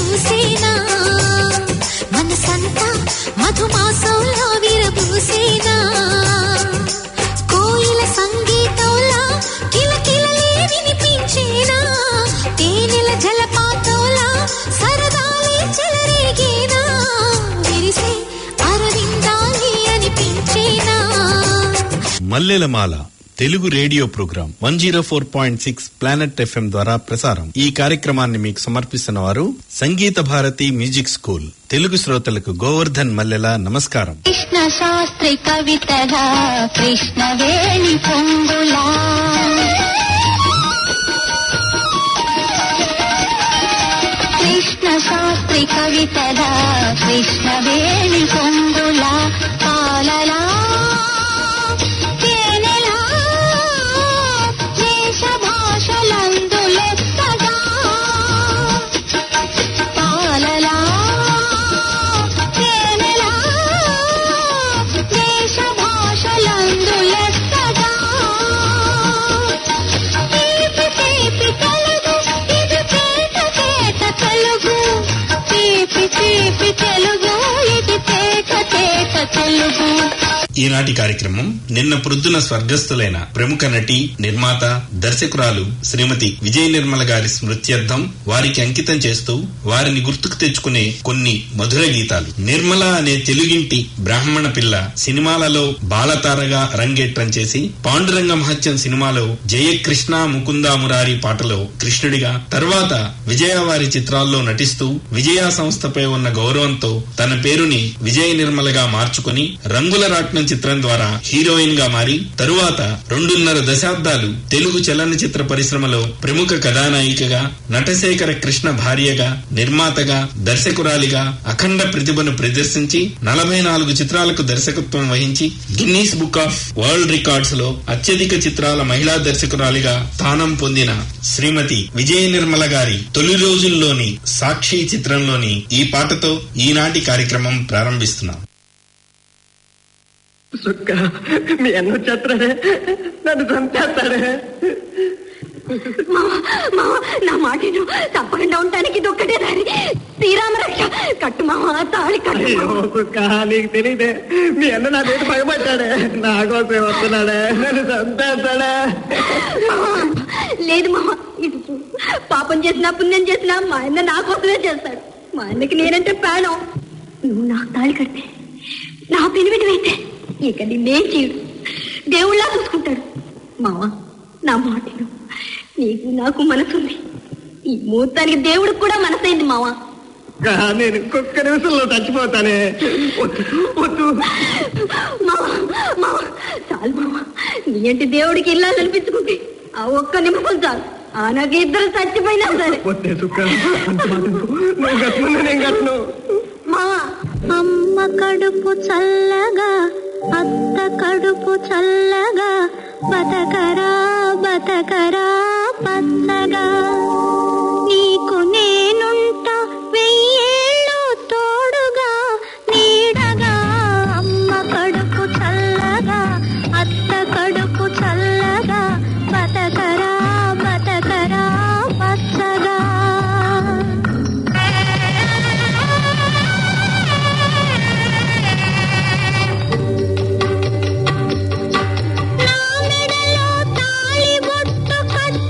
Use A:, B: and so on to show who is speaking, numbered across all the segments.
A: పూసేనా మనసంతా మధుమాసంలో విరబూసేనా కోయిల సంగీతంలా కిలకిలలే వినిపించేనా తేనెల జలపాతంలా సరదాలే చెలరేగేనా విరిసే అరవిందాలి అనిపించేనా
B: మల్లెలమాల Telugu radio program one zero four point six planet FM ద్వారా ప్రసారం ఈ కార్యక్రమాన్ని మీకు సమర్పిస్తున్న వారు సంగీత భారతి మ్యూజిక్ స్కూల్ తెలుగు శ్రోతలకు గోవర్ధన్ మల్లెల నమస్కారం
C: కృష్ణ శాస్త్రి కవితగా కృష్ణవేణి పొంగులా కృష్ణ శాస్త్రి కవితగా కృష్ణవేణి పొంగులా పాలలా తేనెలా దేశ భాషలందు లెక్కగా పాలలా తేనెలా దేశ భాషలందు లెక్కగా తీపి తీపి తెలుగు ఇది తేట తేట తెలుగు తీపి తీపి తెలుగు ఇది తేట తేట తెలుగు
B: ఈనాటి కార్యక్రమం నిన్న ప్రొద్దున స్వర్గస్థులైన ప్రముఖ నటి నిర్మాత దర్శకురాలు శ్రీమతి విజయ నిర్మల గారి స్మృత్యర్థం వారికి అంకితం చేస్తూ వారిని గుర్తుకు తెచ్చుకునే కొన్ని మధుర గీతాలు నిర్మల అనే తెలుగింటి బ్రాహ్మణ పిల్ల సినిమాలలో బాలతారగా అరంగేట్రం చేసి పాండురంగ మహత్యం సినిమాలో జయకృష్ణ ముకుంద మురారి పాటలో కృష్ణుడిగా తర్వాత విజయ వారి చిత్రాల్లో నటిస్తూ విజయ సంస్థపై ఉన్న గౌరవంతో తన పేరుని విజయ నిర్మలగా మార్చుకుని రంగుల రాట్నం చిత్రం ద్వారా హీరోయిన్ గా మారి తరువాత రెండున్నర దశాబ్దాలు తెలుగు చలనచిత్ర పరిశ్రమలో ప్రముఖ కథానాయికగా నటశేఖర కృష్ణ భార్యగా నిర్మాతగా దర్శకురాలిగా అఖండ ప్రతిభను ప్రదర్శించి నలభై నాలుగు చిత్రాలకు దర్శకత్వం వహించి Guinness book of world records లో అత్యధిక చిత్రాల మహిళా దర్శకురాలిగా స్థానం పొందిన శ్రీమతి విజయ నిర్మల గారి తొలి రోజుల్లోని సాక్షి చిత్రంలోని ఈ పాటతో ఈనాటి కార్యక్రమం ప్రారంభిస్తున్నాం
D: సుక్క మీ అన్న వచ్చేస్తాడే నన్ను చంపేస్తాడే
E: మామ మామ నా మాటను తప్పకుండా ఉండటానికి ఇది ఒక్కటే దారి శ్రీరామ రక్ష కట్టు మామ తాళి కట్టు
D: అయ్యో
E: మామ.
D: సుక్క నీకు తెలియదే మీ అన్న నా పేరు భయపడ్డాడే నా కోసం వస్తున్నాడే నన్ను చంపేస్తాడే
E: మామ, లేదు మామ ఇది చూడు. పాపం చేసినా పుణ్యం చేసినా మా ఆయన నా కోసమే చేస్తాడు మా ఆయనకి నేనంటే ప్రాణం నువ్వు నాకు తాళి కడితే నా పెనిమిటివైతే ఇక నిన్నేం చేయడు దేవుళ్ళా చూసుకుంటాడు మామ నా మాటను నీకు నాకు మనసుంది ఈ ముహూర్తానికి దేవుడికి కూడా మనసైంది మావా
D: కా, నేను ఒక్క నిమిషంలో చచ్చిపోతానే వద్దు వద్దు
E: మామ మామ చాలు మామ నీ అంటే దేవుడికి ఇల్లా అనిపించుకుంటే ఆ ఒక్క నిమిషం చాలు ఆ నాకు ఇద్దరు చచ్చిపోయినా సరే
D: వద్దే సుక్క అంత మాట అనుకో. నువ్వు కట్టను నేను కట్టను
E: మామ
C: అమ్మ కడుపు చల్లగా అత్త కడుపు చల్లగా బతకరా బతకరా పచ్చగా నీకు నేనుంటా వెయ్యేళ్ళు తోడుగా నీడగా అమ్మ కడుపు చల్లగా అత్త కడుపు చల్లగా బతకరా బతకరా పచ్చగా నా మెడలో తాళి బొట్టు కట్టి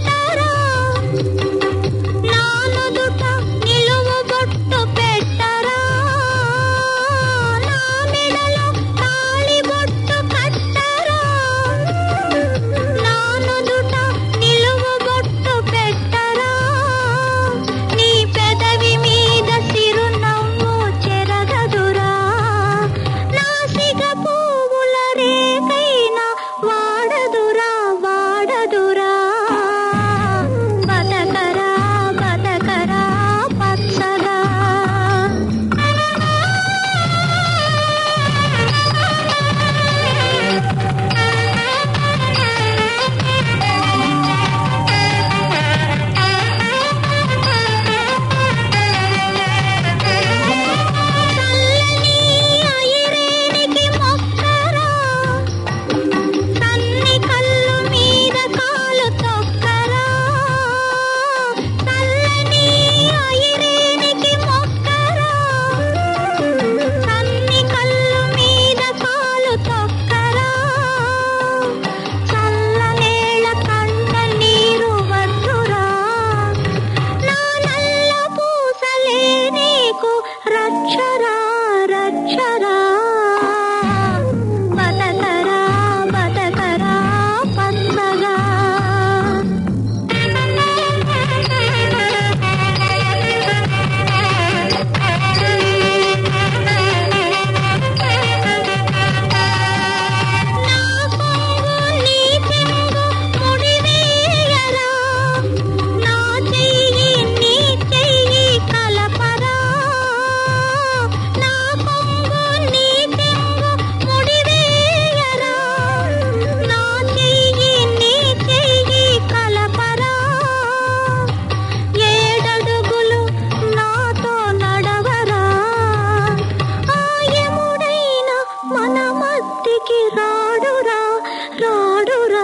C: అత్తికి రాడురా రాడురా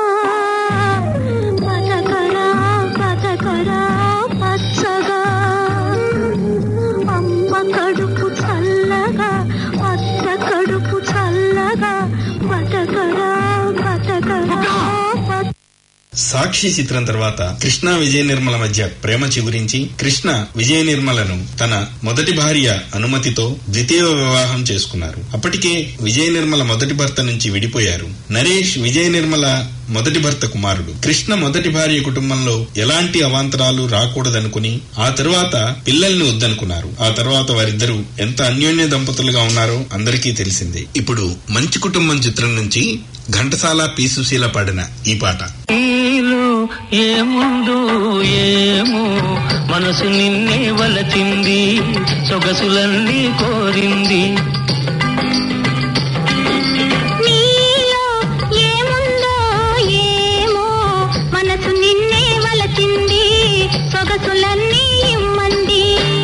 C: బతకరా బతకరా పచ్చగా అమ్మ కడుపు చల్లగా అత్త కడుపు చల్లగా బతకరా బతకరా బతకరా
B: సాక్షి చిత్రం తర్వాత కృష్ణ విజయ నిర్మల మధ్య ప్రేమ చిగురించి కృష్ణ విజయ నిర్మలను తన మొదటి భార్య అనుమతితో ద్వితీయ వివాహం చేసుకున్నారు అప్పటికే విజయ నిర్మల మొదటి భర్త నుంచి విడిపోయారు నరేష్ విజయ నిర్మల మొదటి భర్త కుమారుడు కృష్ణ మొదటి భార్య కుటుంబంలో ఎలాంటి అవాంతరాలు రాకూడదనుకుని ఆ తరువాత పిల్లల్ని వద్దనుకున్నారు ఆ తర్వాత వారిద్దరూ ఎంత అన్యోన్య దంపతులుగా ఉన్నారో అందరికీ తెలిసిందే ఇప్పుడు మంచి కుటుంబం చిత్రం నుంచి ఘంటసాల పి సుశీల పాడిన ఈ పాట
F: నీలో ఏముందో ఏమో మనసు నిన్నే వలచింది సొగసులన్నీ కోరింది
C: నీలో ఏముందో ఏమో మనసు నిన్నే వలచింది సొగసులన్నీ ఇమ్మంది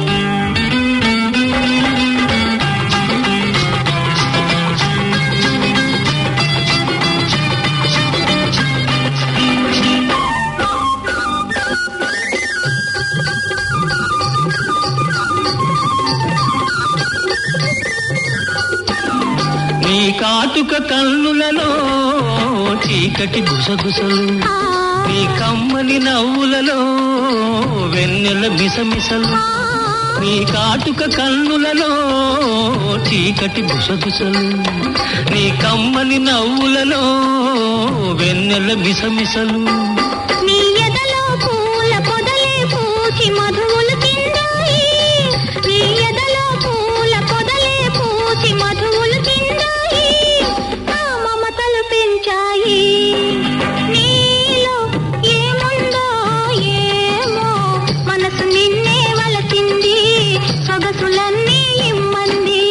F: నీ కాటుక కన్నులలో చీకటి గుసగుసలు
C: ఆ,
F: నీ కమ్మని నవ్వులలో వెన్నెల మిసమిసలు నీ కాటుక కన్నులలో చీకటి గుసగుసలు నీ కమ్మని నవ్వులలో వెన్నెల మిసమిసలు
C: నీ ఎదలో పూల పొదలే పూచి మధువులు కిందాయి నీ ఎదలో పూల పొదలే పూచి మధువులు కిందాయి ఆ మమతలు పెంచాయి నీలో ఏముందో ఏమో మనసు నిన్నే వలచింది సొగసులన్నీ ఇమ్మంది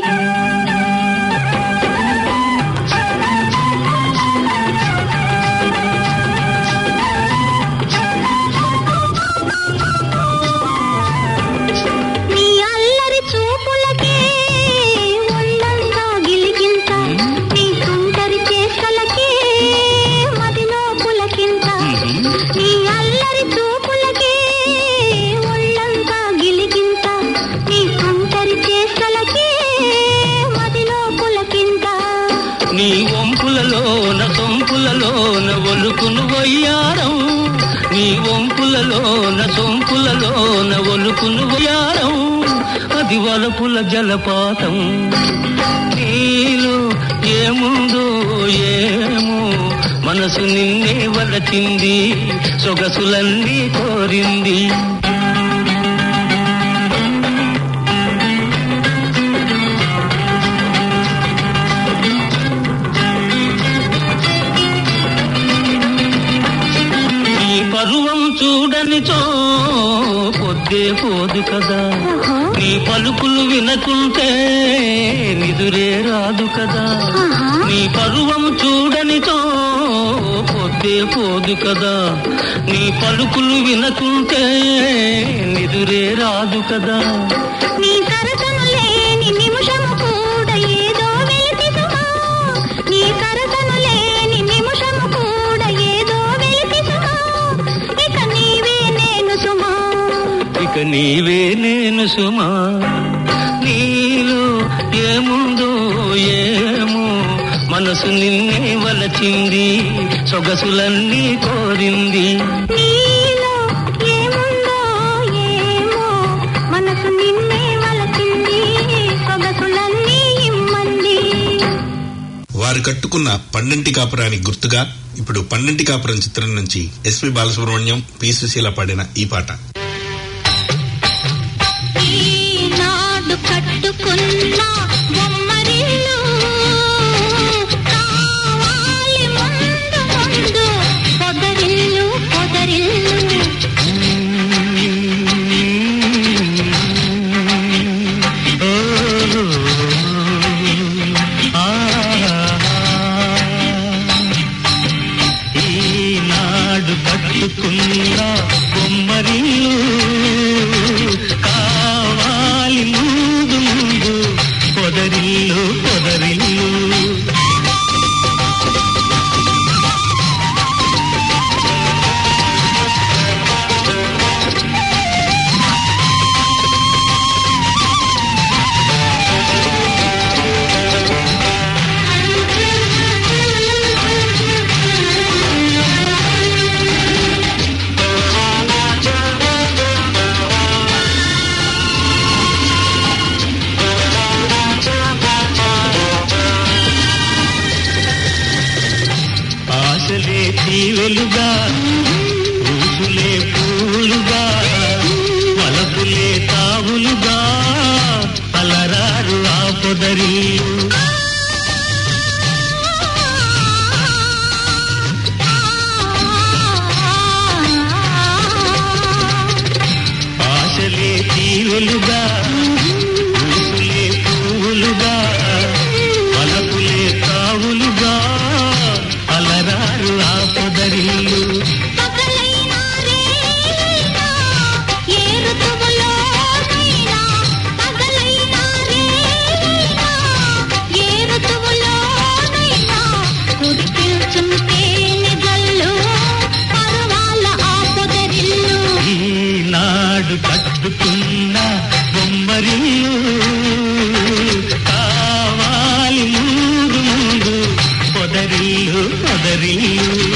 C: నీ అల్లరి చూపులకే ఒళ్ళంతా గిలిగింత నీ తుంటరి చేష్టలకే మదిలో పులకింత నీ అల్లరి చూపులకే ఒళ్ళంతా గిలిగింత నీ తుంటరి చేష్టలకే మదిలో పులకింత
F: నీ వంపులలోన సొంపులలోన ఒలుకును వయ్యారం నీ వంపులలోన సొంపులలోన ఒలుకును వయ్యారం అది వలపుల జలపాతం నీలో ఏముందో ఏమో మనసు నిన్నే వలచింది సొగసులన్నీ కోరింది నీ పరువం చూడనిచో పొద్దే పోదు కదా నీ పలుకులు వినకుంటే నిదురే రాదు కదా నీ పరువం చూడనిచో పొద్దే పోదు కదా నీ పలుకులు వినకుంటే నిదురే రాదు కదా
C: నీ సరసను లేని నిమిషము కూడా ఏదో వెలితి సుమా నీ సరసను లేని నిమిషము కూడా ఏదో వెలితి సుమా ఇక నీవే నేను సుమా
F: ఇక నీవే నేను సుమా నీలో ఏముందో ఏమో మనసు నిన్నే వలచింది సొగసులన్నీ కోరింది
C: నీలో ఏముందో ఏమో మనసు నిన్నే వలచింది సొగసులన్నీ ఇమ్మంది
B: వారు కట్టుకున్న పన్నెంటి కాపురానికి గుర్తుగా ఇప్పుడు పన్నెంటి కాపురం చిత్రం నుంచి ఎస్పి బాలసుబ్రహ్మణ్యం పి సుశీల పాడిన ఈ పాట
C: ఈనాడు కట్టుకున్న బొమ్మరిల్లు కావాలి ముందు ముందు పొదరిల్లు పొదరిల్లు
F: ఈనాడు కట్టుకున్న బొమ్మరిల్లు కావాలి ముందు ముందు పొదరిల్లు పొదరిల్లు తీవెలుగా ఊసులే పూలుగా వలపులే తావులుగా అలరారు ఆ పొదరిల్లు ఆశలే తీవెలుగా ఊసులే పూలుగా వలపులే తావులుగా అలరారు ఆ పొదరిల్లు
C: పగలైనా రేయినా, ఏ ఋతువులోనైనా, పగలైనా రేయినా, ఏ ఋతువులోనైనా, కురిపించును తేనె జల్లు, పరువాల ఆ పొదరిల్లు.
F: ఈనాడు కట్టుకున్న బొమ్మరిల్లు కావాలి మూడు మూడు పొదరిల్లు పొదరిల్లు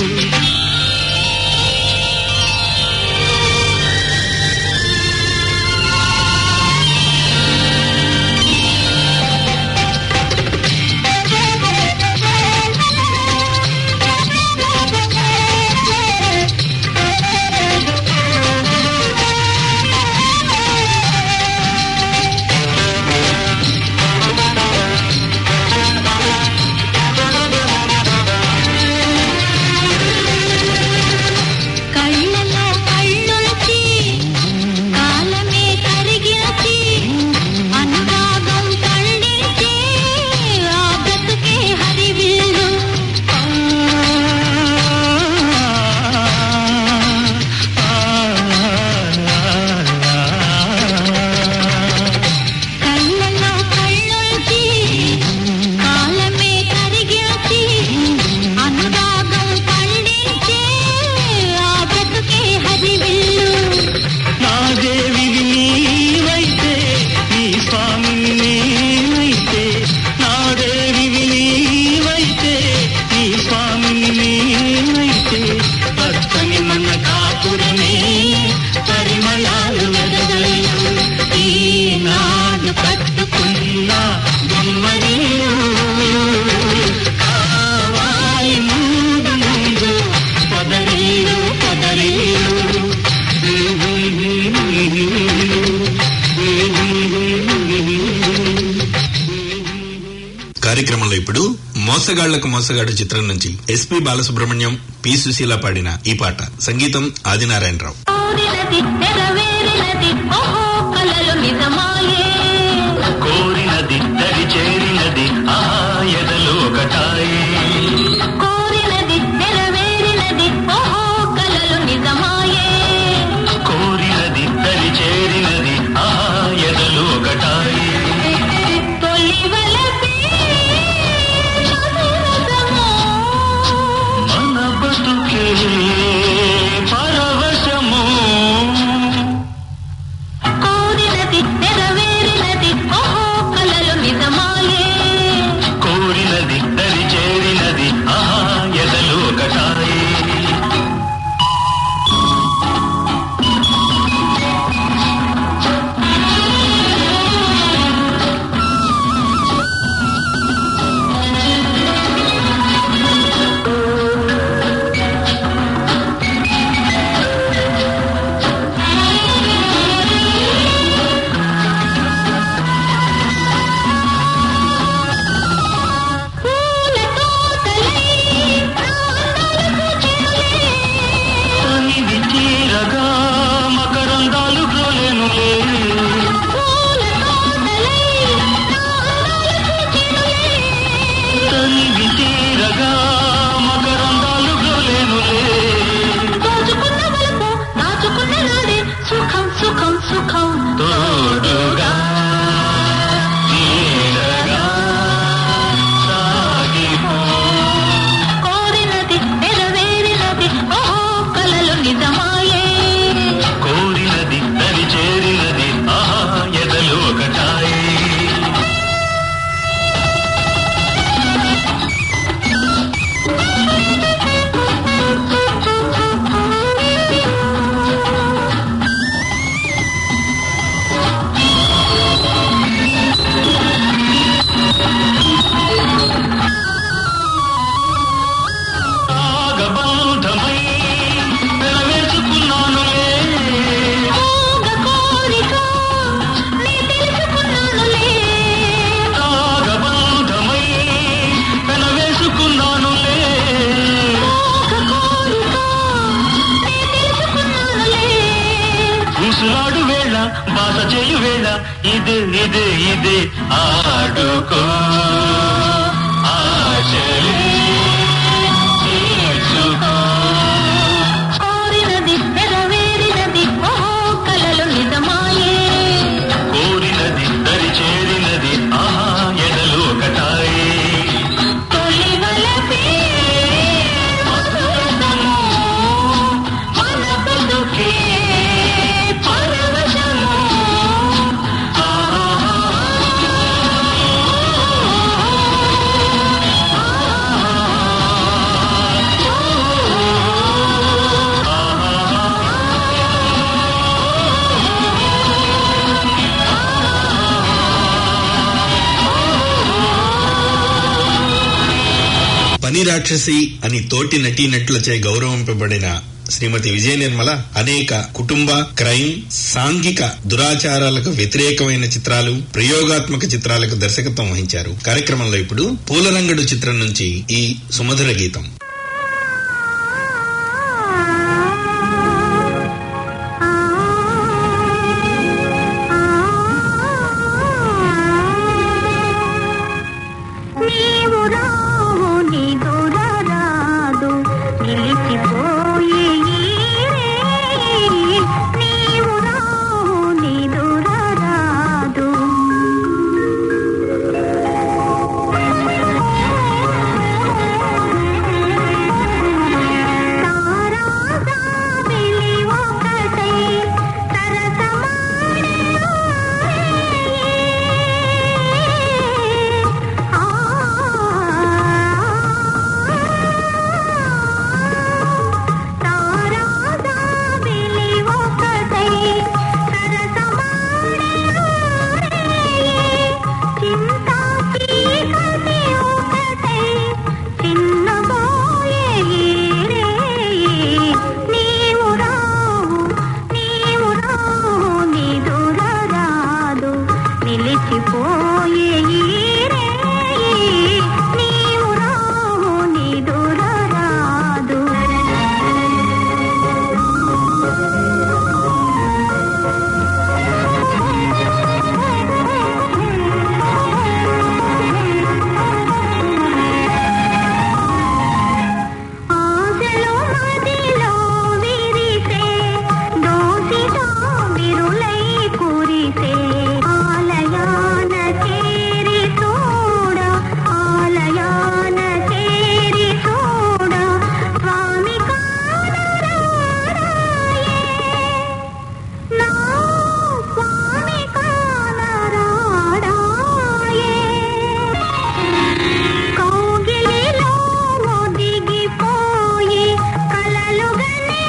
C: కళ్ళలో కళ్ళొలిచి, కాలమే కరిగిలచి, అనురాగం పండించే ఆ బ్రతుకే హరివిల్లు. కళ్ళలో కళ్ళొలిచి, కాలమే కరిగిలచి, అనురాగం పండించే ఆ బ్రతుకే హరివిల్లు.
F: నా దేవివి నీవైతే నీ స్వామిని నేనైతే నా దేవివి నీవైతే నీ స్వామిని నేనైతే పచ్చని మన కాపురమే పరిమళాలు వెదజల్లు ఈనాడు కట్టుకున్న బొమ్మరిల్లు కావాలి మూడు మూడు పొదరిల్లు పొదరిల్లు
B: కార్యక్రమంలో ఇప్పుడు మోసగాళ్లకు మోసగాడు చిత్రం నుంచి ఎస్పి బాలసుబ్రహ్మణ్యం పి సుశీల పాడిన ఈ పాట సంగీతం ఆదినారాయణరావు
C: కోరినది నెరవేరినది ఓహో కలలు నిజమాయే
F: కోరినది దరి చేరినది ఆ ఎదలో ఒకటాయి
C: కోరినది నెరవేరినది ఓహో కలలు నిజమాయే
F: కోరినది దరి చేరినది ఆ ఎదలో ఒకటాయి
C: తొలి వలపే మధురసమో.
F: మన బతుకే పరవశము
C: కోరినది నెరవేరినది ఓహో కలలు నిజమాయే
F: కోరినది దరి చేరి ఇది ఇది ఇది ఆడుకో ఆశలే తీర్చుకో
C: కోరినది నెరవేరినది ఓ కలలు నిజమాయే
F: కోరినది దరి చేరినది ఆహా ఎదలు ఒకటాయి
C: తొలి వలపే మధురతము, మన బతుకే పరవశము.
B: పని రాక్షసి అని తోటి నటీనటులచే గౌరవింపబడిన శ్రీమతి విజయ నిర్మల అనేక కుటుంబ క్రైమ్ సాంఘిక దురాచారాలకు వ్యతిరేకమైన చిత్రాలు ప్రయోగాత్మక చిత్రాలకు దర్శకత్వం వహించారు కార్యక్రమంలో ఇప్పుడు పూలరంగడు చిత్రం నుంచి ఈ సుమధుర గీతం
C: నీవు రావు నీ దూరరాదు నిలిచిపోయే ఈ రేయి. నీవు రావు నీ దూరరాదు తారాగా వెలి ఒకటై సరసమాడే ఆ తారాగా వెలి ఒకటై సరసమాడే చింతా చీకటి ఒకటై చిన్నబోయే నీవు రావు నీవు రావు నీ దూరరాదు నిలిచిపోయే ఈ రేయి. నీవు రావు నీ దూరరాదు ఆశలు మదిలో విరిసే దోసిగా విరులై కురిసే ఆలయాన చేరి చూడ ఆలయాన చేరి చూడ స్వామి కానరాడాయే నా స్వామి కానరాడాయే కౌగిలిలో ఒదిగిపోయి కలలుగనే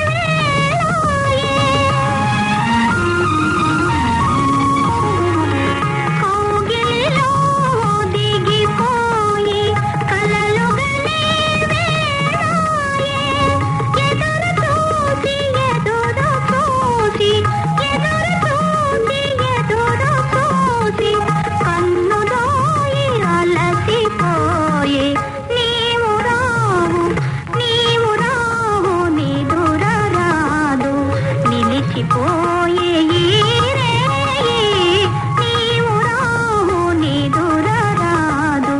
C: వేళాయే. కౌగిలిలో ఒదిగిపోయి కలలుగనే వేళాయే. ఎదురు చూసి ఎదురు చూసి ఎదురు చూసి ఎదురు చూసి కన్ను దోయి అలసిపోయే నీవు రావు నీవు రావు నీ దూరరాదు నిలిచిపోయే ఈ రేయి. నీవు రావు నీ దూరరాదు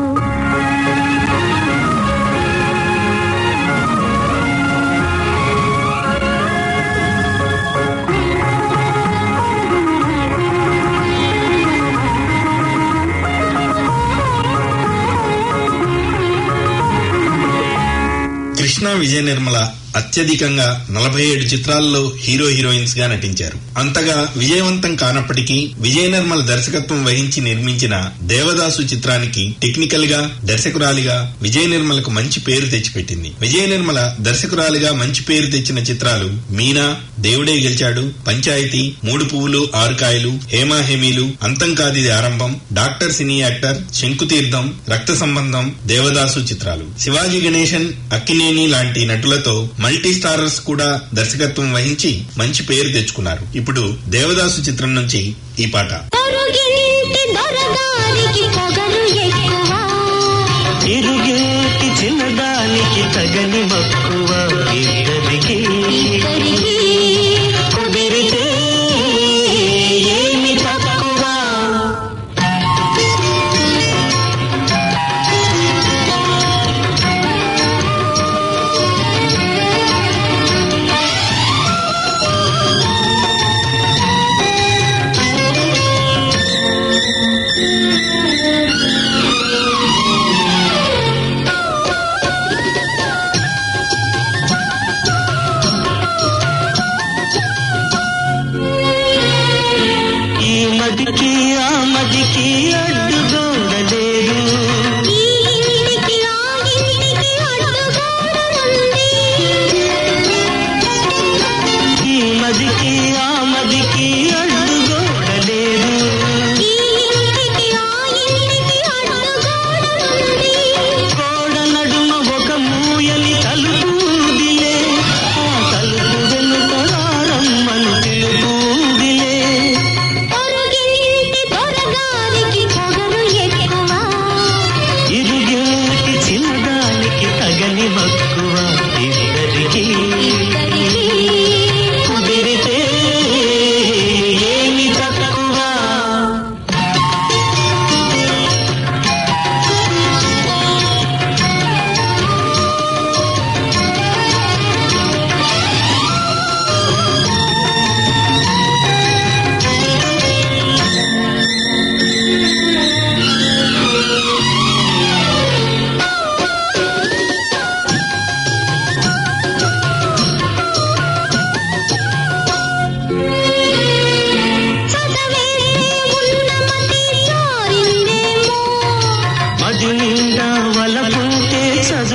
B: కృష్ణ విజయ నిర్మల అత్యధికంగా నలభై ఏడు చిత్రాల్లో హీరో హీరోయిన్స్ గా నటించారు అంతగా విజయవంతం కానప్పటికీ విజయ నిర్మల దర్శకత్వం వహించి నిర్మించిన దేవదాసు చిత్రానికి టెక్నికల్ గా దర్శకురాలిగా విజయ నిర్మలకు మంచి పేరు తెచ్చిపెట్టింది విజయ నిర్మల దర్శకురాలిగా మంచి పేరు తెచ్చిన చిత్రాలు మీనా దేవుడే గెలిచాడు పంచాయతీ మూడు పువ్వులు ఆరు కాయలు హేమా హేమీలు అంతం కాదిది ఆరంభం డాక్టర్ సినీ యాక్టర్ శంకుతీర్థం రక్త సంబంధం దేవదాసు చిత్రాలు శివాజీ గణేశన్ అక్కినేని లాంటి నటులతో మల్టీ స్టారర్స్ కూడా దర్శకత్వం వహించి మంచి పేరు తెచ్చుకున్నారు ఇప్పుడు దేవదాసు చిత్రం నుంచి ఈ పాట
C: పొరుగింటి దొరగారికి పొగరు ఎక్కువ
G: ఇరుగేటి చిన్నదానికి తగని మక్కువ ఇద్దరికి
C: ఇద్దరికి
G: కుదిరితే ఏమి తక్కువ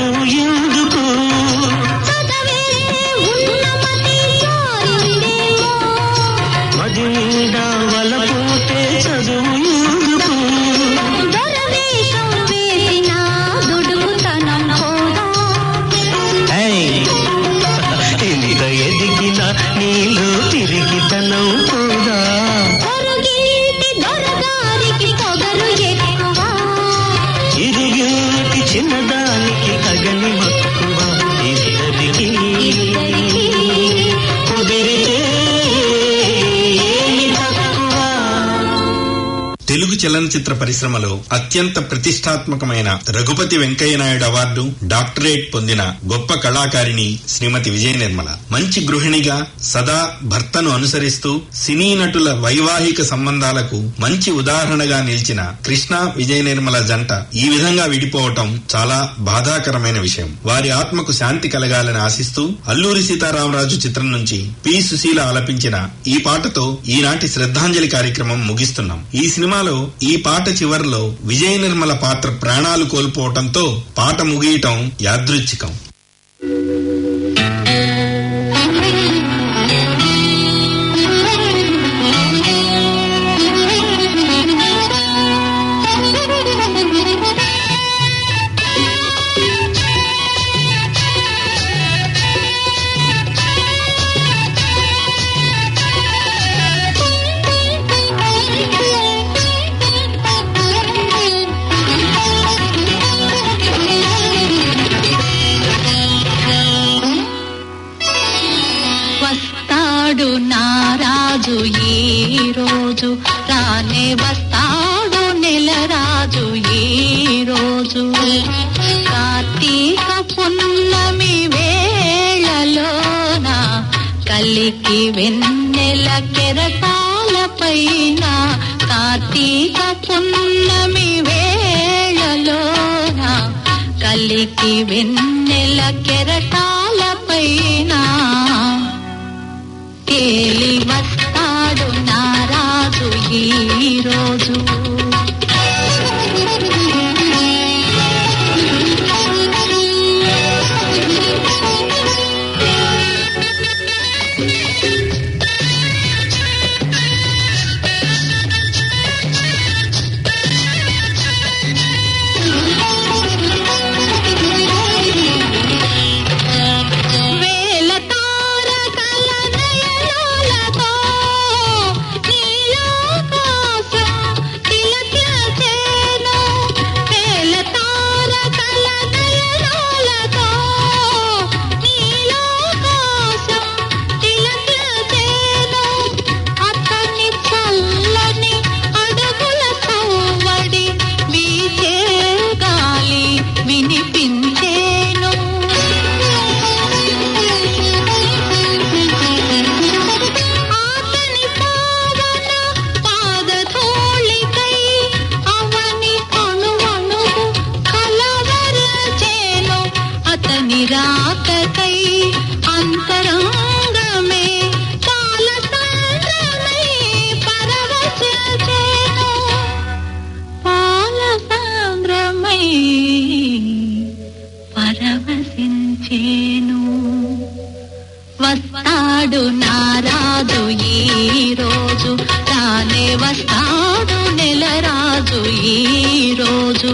G: చదువు ఎందుకు
C: చదవే ఉన్నమతి జారిందేమో
G: మది నిండా వలపోతే చదువు ఎందుకు
C: దొరవేషం వేసిన దుడుకుతనం పోదా
G: ఏయ్! ఇంత ఎదిగిన నీలో తిరిగితనం కూడా
C: పొరుగింటి దొరగారికి పొగరు ఎక్కువ
G: ఇరిగింటి చిన్నదానికి తగని మక్కువ ఇద్దరికి కుదిరితే ఏమి తక్కువ
B: తెలుగు చలనచిత్ర పరిశ్రమలో అత్యంత ప్రతిష్టాత్మకమైన రఘుపతి వెంకయ్య నాయుడు అవార్డు డాక్టరేట్ పొందిన గొప్ప కళాకారిణి శ్రీమతి విజయ నిర్మల మంచి గృహిణిగా సదా భర్తను అనుసరిస్తూ సినీ నటుల వైవాహిక సంబంధాలకు మంచి ఉదాహరణగా నిలిచిన కృష్ణ విజయ నిర్మల జంట ఈ విధంగా విడిపోవటం చాలా బాధాకరమైన విషయం వారి ఆత్మకు శాంతి కలగాలని ఆశిస్తూ అల్లూరి సీతారామరాజు చిత్రం నుంచి పి సుశీల ఆలపించిన ఈ పాటతో ఈనాటి శ్రద్ధాంజలి కార్యక్రమం ముగిస్తున్నాం ఈ సినిమాలో ఈ పాట చివరిలో విజయ నిర్మల పాత్ర ప్రాణాలు కోల్పోవటంతో పాట ముగియటం యాదృచ్ఛికం
C: వస్తాడు నారాజు ఈ రోజు రానే వస్తాడు నెలరాజు ఈ రోజు కార్తీక పున్నమి వేళలోన కలికి వెన్నెల కెరటాల పైన కార్తీక పున్నమి వేళలోన కలికి వెన్నెల కెరటాల పైన తేలి వస్తాడు నారాజు ఈ రోజు వేల తారకల నయనాలతో నీలాకాశం తిలకించేను. వేల తారకల నయనాలతో నీలాకాశం తిలకించేను. అతని చల్లని అడుగుల సవ్వడి వీచే గాలి వినిపించేను ఆతని పావన పాదధూళికై అవని అణువణువు కలవరచేను అతని రాకకై అంతరంగమే పాలసాంద్రమై పరవశించేను పాలసాంద్రమై పరవశించేను వస్తాడు నారాజు ఈ రోజు తానే వస్తాడు నెలరాజు ఈ రోజు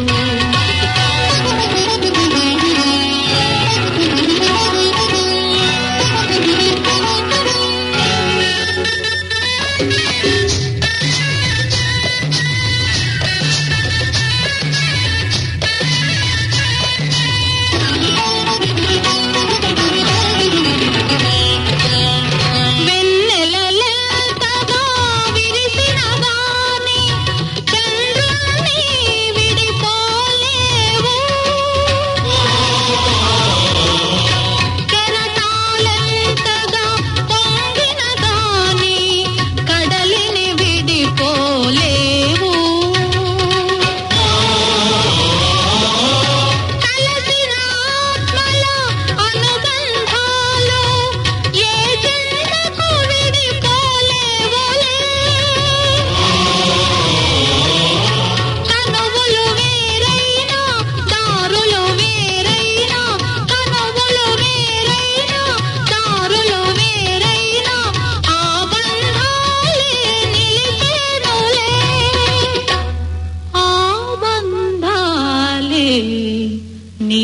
C: వెన్నెలలెంతగా విరిసిన గాని చంద్రుణ్ణి విడిపోలేదే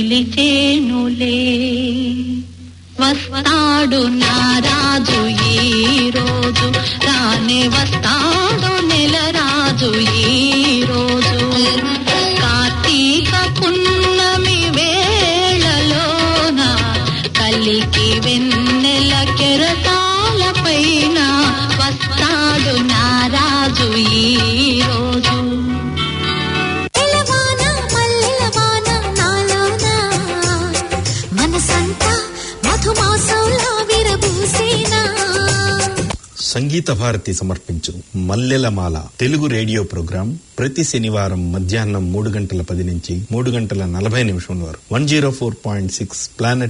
C: పిలిచేనులే వస్తాడు నారాజు ఈ రోజు రానే వస్తాడు నెల రాజు ఈ రోజు కార్తీక పున్నమి వేళలోన కలికి వెన్నెల కెరటాల పైన వస్తాడు నారాజు ఈ రోజు
A: ఎలవాన మల్లెలవాన నాలోన మనసంతా మధుమాసంలా విరబూసేనా
B: సంగీత భారతి సమర్పించు మల్లెలమాల తెలుగు రేడియో ప్రోగ్రాం ప్రతి శనివారం మధ్యాహ్నం మూడు గంటల పది నుంచి మూడు గంటల నలభై నిమిషం వరకు one zero four point six planet